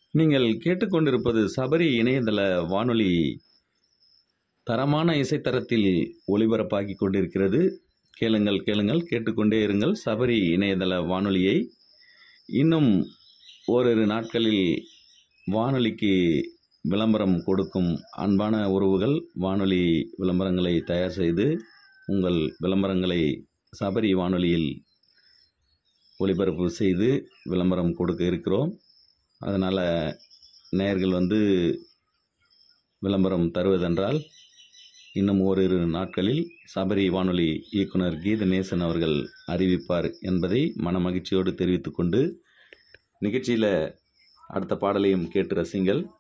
நீங்கள் கேட்டுக்கொண்டிருப்பது சபரி இணையதள வானொலி தரமான இசைத்தரத்தில் ஒளிபரப்பாகி கொண்டிருக்கிறது கேளுங்கள் கேளுங்கள் கேட்டுக்கொண்டே இருங்கள் சபரி இணையதள வானொலியை இன்னும் ஓரிரு நாட்களில் வானொலிக்கு விளம்பரம் கொடுக்கும் அன்பான உறவுகள் வானொலி விளம்பரங்களை தயார் செய்து உங்கள் விளம்பரங்களை சபரி வானொலியில் ஒளிபரப்பு செய்து விளம்பரம் கொடுக்க இருக்கிறோம் அதனால் நேயர்கள் வந்து விளம்பரம் தருவதென்றால் இன்னும் ஓரிரு நாட்களில் சபரி வானொலி இயக்குனர் கீதநேசன் அவர்கள் அறிவிப்பார் என்பதை மனமகிழ்ச்சியோடு தெரிவித்துக்கொண்டு நிகழ்ச்சியில் அடுத்த பாடலையும் கேட்டு ரசிங்கள்